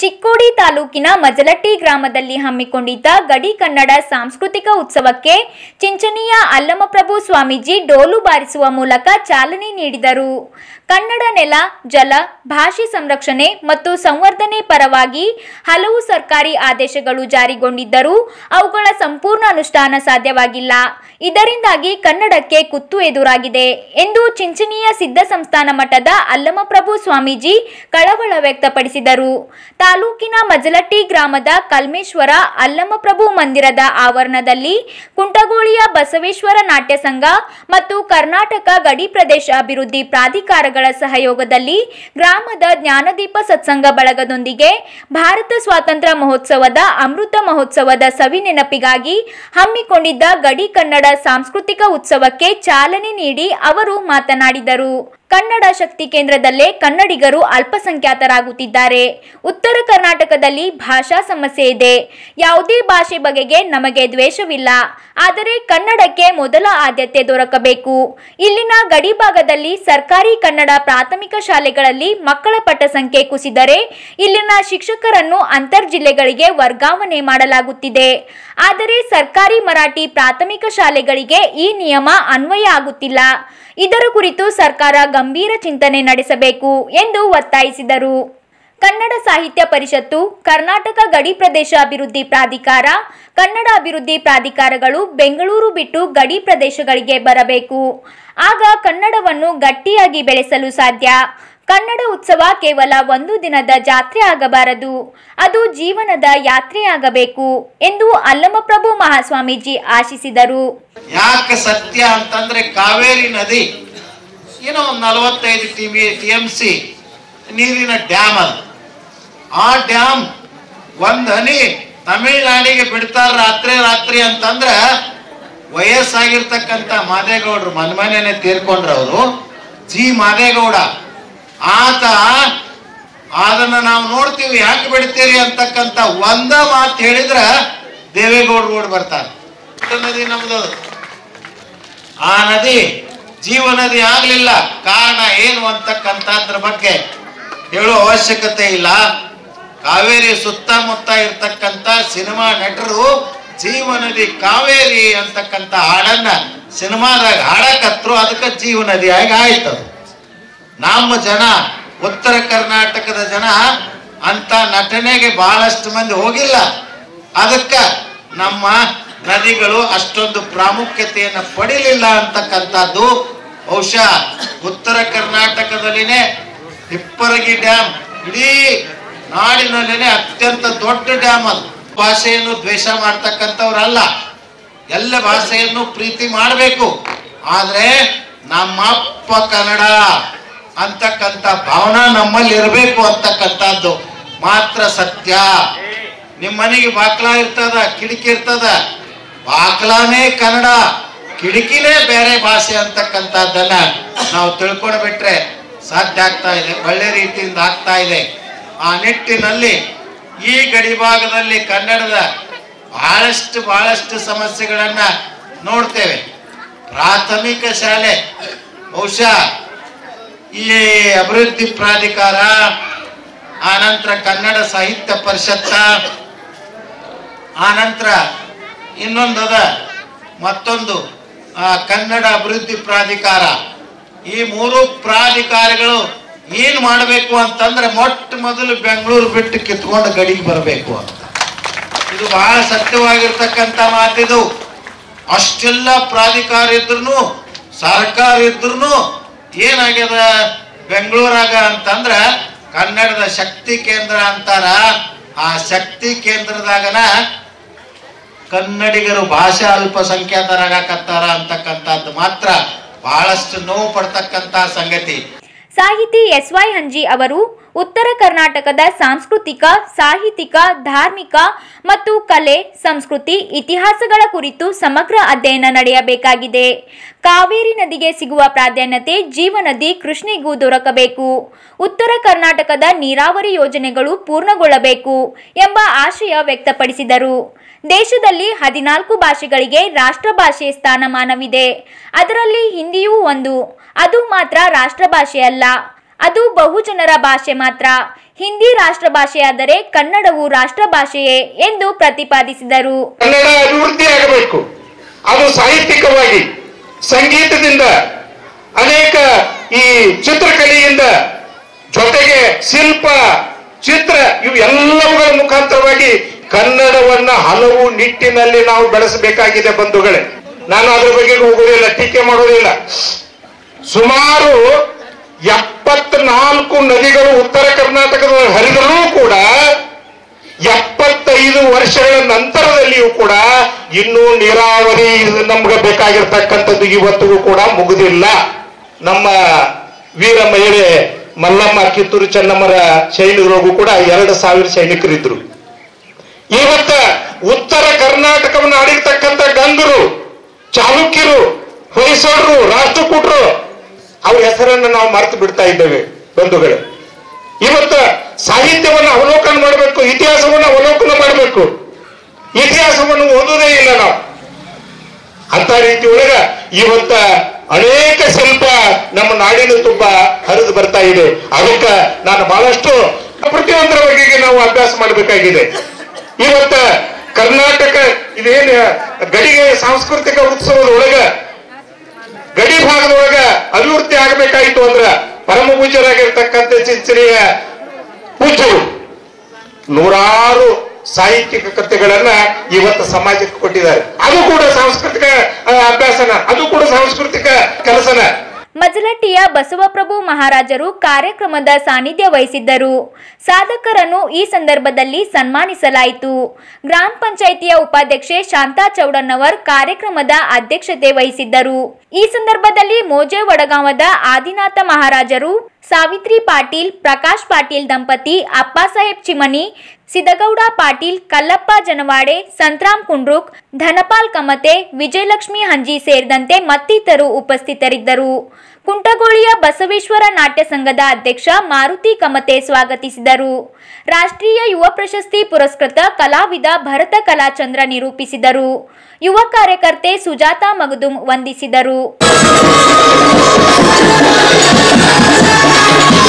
ಚಿಕ್ಕೋಡಿ ತಾಲೂಕಿನ ಮಜಲಟ್ಟಿ ಗ್ರಾಮದಲ್ಲಿ ಹಮ್ಮಿಕೊಂಡಿದ್ದ ಗಡಿ ಕನ್ನಡ ಸಾಂಸ್ಕೃತಿಕ ಉತ್ಸವಕ್ಕೆ ಚಿಂಚನೀಯ ಅಲ್ಲಮಪ್ರಭು ಸ್ವಾಮೀಜಿ ಡೋಲು ಬಾರಿಸುವ ಮೂಲಕ ಚಾಲನೆ ನೀಡಿದರು ಕನ್ನಡ ನೆಲ ಜಲ ಭಾಷೆ ಸಂರಕ್ಷಣೆ ಮತ್ತು ಸಂವರ್ಧನೆ ಪರವಾಗಿ ಹಲವು ಸರ್ಕಾರಿ ಆದೇಶಗಳು ಜಾರಿಗೊಂಡಿದ್ದರೂ ಅವುಗಳ ಸಂಪೂರ್ಣ ಅನುಷ್ಠಾನ ಸಾಧ್ಯವಾಗಿಲ್ಲ ಇದರಿಂದಾಗಿ ಕನ್ನಡಕ್ಕೆ ಕುತ್ತು ಎದುರಾಗಿದೆ ಎಂದು ಚಿಂಚನೀಯ ಸಿದ್ಧ ಸಂಸ್ಥಾನ ಮಠದ ಅಲ್ಲಮಪ್ರಭು ಸ್ವಾಮೀಜಿ ಕಳವಳ ವ್ಯಕ್ತಪಡಿಸಿದರು ತಾಲೂಕಿನ ಮಜಲಟ್ಟಿ ಗ್ರಾಮದ ಕಲ್ಮೇಶ್ವರ ಅಲ್ಲಮಪ್ರಭು ಮಂದಿರದ ಆವರಣದಲ್ಲಿ ಕುಂಟಗೋಳಿಯ ಬಸವೇಶ್ವರ ನಾಟ್ಯ ಸಂಘ ಮತ್ತು ಕರ್ನಾಟಕ ಗಡಿ ಪ್ರದೇಶ ಅಭಿವೃದ್ಧಿ ಪ್ರಾಧಿಕಾರಗಳ ಸಹಯೋಗದಲ್ಲಿ ಗ್ರಾಮದ ಜ್ಞಾನದೀಪ ಸತ್ಸಂಗ ಬಳಗದೊಂದಿಗೆ ಭಾರತ ಸ್ವಾತಂತ್ರ್ಯ ಮಹೋತ್ಸವದ ಅಮೃತ ಮಹೋತ್ಸವದ ಸವಿ ನೆನಪಿಗಾಗಿ ಹಮ್ಮಿಕೊಂಡಿದ್ದ ಗಡಿ ಕನ್ನಡ ಸಾಂಸ್ಕೃತಿಕ ಉತ್ಸವಕ್ಕೆ ಚಾಲನೆ ನೀಡಿ ಅವರು ಮಾತನಾಡಿದರು ಕನ್ನಡ ಶಕ್ತಿ ಕೇಂದ್ರದಲ್ಲೇ ಕನ್ನಡಿಗರು ಅಲ್ಪಸಂಖ್ಯಾತರಾಗುತ್ತಿದ್ದಾರೆ ಉತ್ತರ ಕರ್ನಾಟಕದಲ್ಲಿ ಭಾಷಾ ಸಮಸ್ಯೆ ಇದೆ ಯಾವುದೇ ಭಾಷೆ ಬಗೆಗೆ ನಮಗೆ ದ್ವೇಷವಿಲ್ಲ ಆದರೆ ಕನ್ನಡಕ್ಕೆ ಮೊದಲ ಆದ್ಯತೆ ದೊರಕಬೇಕು ಇಲ್ಲಿನ ಗಡಿ ಭಾಗದಲ್ಲಿ ಸರ್ಕಾರಿ ಕನ್ನಡ ಪ್ರಾಥಮಿಕ ಶಾಲೆಗಳಲ್ಲಿ ಮಕ್ಕಳ ಪಟ್ಟ ಸಂಖ್ಯೆ ಕುಸಿದರೆ ಇಲ್ಲಿನ ಶಿಕ್ಷಕರನ್ನು ಅಂತರ್ ಜಿಲ್ಲೆಗಳಿಗೆ ವರ್ಗಾವಣೆ ಮಾಡಲಾಗುತ್ತಿದೆ ಆದರೆ ಸರ್ಕಾರಿ ಮರಾಠಿ ಪ್ರಾಥಮಿಕ ಶಾಲೆಗಳಿಗೆ ಈ ನಿಯಮ ಅನ್ವಯ ಆಗುತ್ತಿಲ್ಲ ಇದರ ಕುರಿತು ಸರ್ಕಾರ ಗಂಭೀರ ಚಿಂತನೆ ನಡೆಸಬೇಕು ಎಂದು ಒತ್ತಾಯಿಸಿದರು ಕನ್ನಡ ಸಾಹಿತ್ಯ ಪರಿಷತ್ತು ಕರ್ನಾಟಕ ಗಡಿ ಪ್ರದೇಶ ಅಭಿವೃದ್ಧಿ ಪ್ರಾಧಿಕಾರ ಕನ್ನಡ ಅಭಿವೃದ್ಧಿ ಪ್ರಾಧಿಕಾರಗಳು ಬೆಂಗಳೂರು ಬಿಟ್ಟು ಗಡಿ ಪ್ರದೇಶಗಳಿಗೆ ಬರಬೇಕು ಆಗ ಕನ್ನಡವನ್ನು ಗಟ್ಟಿಯಾಗಿ ಬೆಳೆಸಲು ಸಾಧ್ಯ ಕನ್ನಡ ಉತ್ಸವ ಕೇವಲ ಒಂದು ದಿನದ ಜಾತ್ರೆ ಆಗಬಾರದು ಅದು ಜೀವನದ ಯಾತ್ರೆಯಾಗಬೇಕು ಎಂದು ಅಲ್ಲಮಪ್ರಭು ಮಹಾಸ್ವಾಮೀಜಿ ಆಶಿಸಿದರು ಯಾಕೆ ಸತ್ಯ ಅಂತಂದ್ರೆ ಕಾವೇರಿ ನದಿ ಏನೋ ಒಂದು ನಲವತ್ತೈದು T B T M C ನೀರಿನ ಡ್ಯಾಮ್ ಅದು ಆ ಡ್ಯಾಮ್ ಒಂದ್ ಹನಿ ತಮಿಳ್ನಾಡಿಗೆ ಬಿಡ್ತಾರ ರಾತ್ರಿ ರಾತ್ರಿ ಅಂತಂದ್ರ ವಯಸ್ಸಾಗಿರ್ತಕ್ಕಂಥ ಮಾದೇಗೌಡರು ಮನ್ಮನೆನೆ ತೀರ್ಕೊಂಡ್ರು ಅವರು ಜಿ ಮಾದೇಗೌಡ ಆತ ಅದನ್ನ ನಾವು ನೋಡ್ತೀವಿ ಯಾಕೆ ಬಿಡ್ತೀರಿ ಅಂತಕ್ಕಂಥ ಒಂದ ಮಾತು ಹೇಳಿದ್ರ ದೇವೇಗೌಡರು ಓಡ್ ಬರ್ತಾರೆ ಪುಟ್ಟ ನದಿ ನಮ್ದು ಅದು. ಆ ನದಿ ಜೀವ ನದಿ ಆಗ್ಲಿಲ್ಲ ಕಾರಣ ಏನು ಅಂತಕ್ಕಂಥದ್ರ ಬಗ್ಗೆ ಹೇಳೋ ಅವಶ್ಯಕತೆ ಇಲ್ಲ ಕಾವೇರಿ ಸುತ್ತಮುತ್ತ ಇರ್ತಕ್ಕಂಥ ಸಿನಿಮಾ ನಟರು ಜೀವ ನದಿ ಕಾವೇರಿ ಅಂತಕ್ಕಂಥ ಹಾಡನ್ನ ಸಿನಿಮಾದಾಗ ಹಾಡಕತ್ರು ಅದಕ್ಕೆ ಜೀವ ನದಿ ಆಗಿ ಆಯ್ತು ಅದು. ನಮ್ಮ ಜನ ಉತ್ತರ ಕರ್ನಾಟಕದ ಜನ ಅಂತ ನಟನೆಗೆ ಬಹಳಷ್ಟು ಮಂದಿ ಹೋಗಿಲ್ಲ ಅದಕ್ಕ ನಮ್ಮ ನದಿಗಳು ಅಷ್ಟೊಂದು ಪ್ರಾಮುಖ್ಯತೆಯನ್ನು ಪಡಿಲಿಲ್ಲ ಅಂತಕ್ಕಂಥದ್ದು ಬಹುಶಃ ಉತ್ತರ ಕರ್ನಾಟಕದಲ್ಲಿನೇ ಹಿಪ್ಪರಗಿ ಡ್ಯಾಮ್ ಇಡೀ ನಾಡಿನಲ್ಲಿನೇ ಅತ್ಯಂತ ದೊಡ್ಡ ಡ್ಯಾಮ್ ಅದು ಭಾಷೆಯನ್ನು ದ್ವೇಷ ಮಾಡ್ತಕ್ಕಂಥವ್ರಲ್ಲ ಎಲ್ಲ ಭಾಷೆಯನ್ನು ಪ್ರೀತಿ ಮಾಡಬೇಕು ಆದ್ರೆ ನಮ್ಮಪ್ಪ ಕನ್ನಡ ಅಂತಕ್ಕಂಥ ಭಾವನಾ ನಮ್ಮಲ್ಲಿ ಇರಬೇಕು ಅಂತಕ್ಕಂಥದ್ದು ಮಾತ್ರ ಸತ್ಯ ನಿಮ್ಮ ಮನೆಗೆ ಬಾಕ್ಲ ಇರ್ತದ ಕಿಟಕಿ ಇರ್ತದ ಬಾಕ್ಲಾನೇ ಕನ್ನಡ ಕಿಟಕಿನೇ ಬೇರೆ ಭಾಷೆ ಅಂತಕ್ಕಂಥದ್ದನ್ನ ನಾವು ತಿಳ್ಕೊಂಡು ಬಿಟ್ರೆ ಸಾಧ್ಯ ಆಗ್ತಾ ಇದೆ ಒಳ್ಳೆ ರೀತಿಯಿಂದ ಆಗ್ತಾ ಇದೆ ಆ ನಿಟ್ಟಿನಲ್ಲಿ ಈ ಗಡಿ ಭಾಗದಲ್ಲಿ ಕನ್ನಡದ ಬಹಳಷ್ಟು ಬಹಳಷ್ಟು ಸಮಸ್ಯೆಗಳನ್ನ ನೋಡ್ತೇವೆ ಪ್ರಾಥಮಿಕ ಶಾಲೆ ಬಹುಶಃ ಈ ಅಭಿವೃದ್ಧಿ ಪ್ರಾಧಿಕಾರ ಆನಂತರ ಕನ್ನಡ ಸಾಹಿತ್ಯ ಪರಿಷತ್ತ ಆನಂತರ ಇನ್ನೊಂದದ ಮತ್ತೊಂದು ಆ, ಕನ್ನಡ ಅಭಿವೃದ್ಧಿ ಪ್ರಾಧಿಕಾರ ಈ ಮೂರು ಪ್ರಾಧಿಕಾರಗಳು ಏನ್ ಮಾಡಬೇಕು ಅಂತಂದ್ರೆ ಮೊಟ್ಟ ಮೊದಲು ಬೆಂಗಳೂರು ಬಿಟ್ಟು ಕಿತ್ಕೊಂಡು ಗಡಿಗೆ ಬರಬೇಕು ಅಂತ ಇದು ಬಹಳ ಸತ್ಯವಾಗಿರ್ತಕ್ಕಂಥ ಮಾತಿದು ಅಷ್ಟೆಲ್ಲ ಪ್ರಾಧಿಕಾರ ಇದ್ರು ಸರ್ಕಾರ ಇದ್ರು ಏನಾಗ್ಯದ ಬೆಂಗಳೂರಾಗ ಅಂತಂದ್ರ ಕನ್ನಡದ ಶಕ್ತಿ ಕೇಂದ್ರ ಅಂತಾರ ಆ ಶಕ್ತಿ ಕೇಂದ್ರದಾಗನ ಕನ್ನಡಿಗರು ಭಾಷಾ ಅಲ್ಪಸಂಖ್ಯಾತರಾಗಕತ್ತಾರ ಅಂತಕ್ಕಂಥದ್ದು ಮಾತ್ರ ಬಹಳಷ್ಟು ನೋವು ಪಡ್ತಕ್ಕಂಥ ಸಂಗತಿ ಸಾಹಿತಿ ಎಸ್ ವೈ ಹಂಜಿ ಅವರು ಉತ್ತರ ಕರ್ನಾಟಕದ ಸಾಂಸ್ಕೃತಿಕ ಸಾಹಿತ್ಯಿಕ ಧಾರ್ಮಿಕ ಮತ್ತು ಕಲೆ ಸಂಸ್ಕೃತಿ ಇತಿಹಾಸಗಳ ಕುರಿತು ಸಮಗ್ರ ಅಧ್ಯಯನ ನಡೆಯಬೇಕಾಗಿದೆ ಕಾವೇರಿ ನದಿಗೆ ಸಿಗುವ ಪ್ರಾಧಾನ್ಯತೆ ಜೀವನದಿ ಕೃಷ್ಣಿಗೂ ದೊರಕಬೇಕು ಉತ್ತರ ಕರ್ನಾಟಕದ ನೀರಾವರಿ ಯೋಜನೆಗಳು ಪೂರ್ಣಗೊಳ್ಳಬೇಕು ಎಂಬ ಆಶಯ ವ್ಯಕ್ತಪಡಿಸಿದರು ದೇಶದಲ್ಲಿ ಹದಿನಾಲ್ಕು ಭಾಷೆಗಳಿಗೆ ರಾಷ್ಟ್ರ ಭಾಷೆ ಸ್ಥಾನಮಾನವಿದೆ ಅದರಲ್ಲಿ ಹಿಂದಿಯೂ ಒಂದು ಅದು ಮಾತ್ರ ರಾಷ್ಟ್ರ ಭಾಷೆಯಲ್ಲ ಅದು ಬಹುಜನರ ಭಾಷೆ ಮಾತ್ರ ಹಿಂದಿ ರಾಷ್ಟ್ರ ಭಾಷೆಯಾದರೆ ಕನ್ನಡವು ರಾಷ್ಟ್ರ ಭಾಷೆಯೇ ಎಂದು ಪ್ರತಿಪಾದಿಸಿದರು ಕನ್ನಡ ಅಭಿವೃದ್ಧಿ ಆಗಬೇಕು ಅದು ಸಾಹಿತ್ಯಿಕವಾಗಿ ಸಂಗೀತದಿಂದ ಅನೇಕ ಈ ಚಿತ್ರಕಲೆಯಿಂದ ಜೊತೆಗೆ ಶಿಲ್ಪ ಚಿತ್ರ ಇವು ಎಲ್ಲವುಗಳ ಮುಖಾಂತರವಾಗಿ ಕನ್ನಡವನ್ನ ಹಲವು ನಿಟ್ಟಿನಲ್ಲಿ ನಾವು ಬೆಳೆಸಬೇಕಾಗಿದೆ ಬಂಧುಗಳೇ ನಾನು ಅದ್ರ ಬಗ್ಗೆ ಹೋಗುವುದಿಲ್ಲ ಟೀಕೆ ಮಾಡುವುದಿಲ್ಲ ಸುಮಾರು ಎಪ್ಪತ್ನಾಲ್ಕು ನದಿಗಳು ಉತ್ತರ ಕರ್ನಾಟಕದಲ್ಲಿ ಹರಿದರೂ ಕೂಡ ಎಪ್ಪತ್ತೈದು ವರ್ಷಗಳ ನಂತರದಲ್ಲಿಯೂ ಕೂಡ ಇನ್ನೂ ನೀರಾವರಿ ಇದು ನಮ್ಗೆ ಬೇಕಾಗಿರ್ತಕ್ಕಂಥದ್ದು ಇವತ್ತಿಗೂ ಕೂಡ ಮುಗುದಿಲ್ಲ ನಮ್ಮ ವೀರ ಮಹಿಳೆ ಮಲ್ಲಮ್ಮ ಕಿತ್ತೂರು ಚೆನ್ನಮ್ಮರ ಸೈನಿಕರಿಗೂ ಕೂಡ ಎರಡು ಸಾವಿರ ಸೈನಿಕರಿದ್ರು ಇವತ್ತ ಉತ್ತರ ಕರ್ನಾಟಕವನ್ನು ಆಡಿರ್ತಕ್ಕಂಥ ಗಂಗರು ಚಾಲುಕ್ಯರು ಹೊಯ್ಸಳರು ರಾಷ್ಟ್ರಕೂಟರು ಅವ್ರ ಹೆಸರನ್ನು ನಾವು ಮರೆತು ಬಿಡ್ತಾ ಇದ್ದೇವೆ ಬಂಧುಗಳೇ ಇವತ್ತ ಸಾಹಿತ್ಯವನ್ನು ಅವಲೋಕನ ಮಾಡಬೇಕು ಇತಿಹಾಸವನ್ನು ಅವಲೋಕನ ಮಾಡಬೇಕು ಇತಿಹಾಸವನ್ನು ಓದುವುದೇ ಇಲ್ಲ ನಾವು ಅಂತ ರೀತಿ ಒಳಗ ಇವತ್ತ ಅನೇಕ ಶಿಲ್ಪ ನಮ್ಮ ನಾಡಿನ ತುಂಬ ಹರಿದು ಬರ್ತಾ ಇದೆ ಅದಕ್ಕ ನಾನು ಬಹಳಷ್ಟು ಪ್ರತಿಯೊಂದರ ಬಗೆಗೆ ನಾವು ಅಭ್ಯಾಸ ಮಾಡಬೇಕಾಗಿದೆ ಇವತ್ತ ಕರ್ನಾಟಕ ಇದೇನು ಗಡಿಗೆ ಸಾಂಸ್ಕೃತಿಕ ಉತ್ಸವದ ಒಳಗ ಗಡಿ ಭಾಗದೊಳಗ ಅಭಿವೃದ್ಧಿ ಆಗಬೇಕಾಯಿತು ಅಂದ್ರ ಪರಮ ಪೂಜ್ಯರಾಗಿರ್ತಕ್ಕಂಥ ಚಿಂಚನೆಯ ಪೂಜ್ಯರು ನೂರಾರು ಸಾಹಿತ್ಯಿಕ ಕೃತಿಗಳನ್ನ ಇವತ್ತು ಸಮಾಜಕ್ಕೆ ಕೊಟ್ಟಿದ್ದಾರೆ ಅದು ಕೂಡ ಸಾಂಸ್ಕೃತಿಕ ಆ, ಅಭ್ಯಾಸನ ಅದು ಕೂಡ ಸಾಂಸ್ಕೃತಿಕ ಕೆಲಸನ ಮಜಲಟ್ಟಿಯ ಬಸವಪ್ರಭು ಮಹಾರಾಜರು ಕಾರ್ಯಕ್ರಮದ ಸಾನ್ನಿಧ್ಯ ವಹಿಸಿದ್ದರು ಸಾಧಕರನ್ನು ಈ ಸಂದರ್ಭದಲ್ಲಿ ಸನ್ಮಾನಿಸಲಾಯಿತು ಗ್ರಾಮ ಪಂಚಾಯಿತಿಯ ಉಪಾಧ್ಯಕ್ಷೆ ಶಾಂತಾ ಚೌಡನ್ನವರ್ ಕಾರ್ಯಕ್ರಮದ ಅಧ್ಯಕ್ಷತೆ ವಹಿಸಿದ್ದರು ಈ ಸಂದರ್ಭದಲ್ಲಿ ಮೋಜೆ ವಡಗಾಂವದ ಆದಿನಾಥ ಮಹಾರಾಜರು ಸಾವಿತ್ರಿ ಪಾಟೀಲ್ ಪ್ರಕಾಶ್ ಪಾಟೀಲ್ ದಂಪತಿ ಅಪ್ಪಾಸಾಹೇಬ್ ಚಿಮನಿ ಸಿದ್ದಗೌಡ ಪಾಟೀಲ್ ಕಲ್ಲಪ್ಪ ಜನವಾಡೆ ಸಂತ್ರಾಮ್ ಕುಂಡ್ರುಕ್ ಧನಪಾಲ್ ಕಮತೆ ವಿಜಯಲಕ್ಷ್ಮಿ ಹಂಜಿ ಸೇರಿದಂತೆ ಮತ್ತಿತರರು ಉಪಸ್ಥಿತರಿದ್ದರು ಕುಂಟಗೋಳಿಯ ಬಸವೇಶ್ವರ ನಾಟ್ಯ ಸಂಘದ ಅಧ್ಯಕ್ಷ ಮಾರುತಿ ಕಮತೆ ಸ್ವಾಗತಿಸಿದರು ರಾಷ್ಟ್ರೀಯ ಯುವ ಪ್ರಶಸ್ತಿ ಪುರಸ್ಕೃತ ಕಲಾವಿದ ಭರತ ಕಲಾಚಂದ್ರ ನಿರೂಪಿಸಿದರು ಯುವ ಕಾರ್ಯಕರ್ತೆ ಸುಜಾತಾ ಮಗದುಂ ವಂದಿಸಿದರು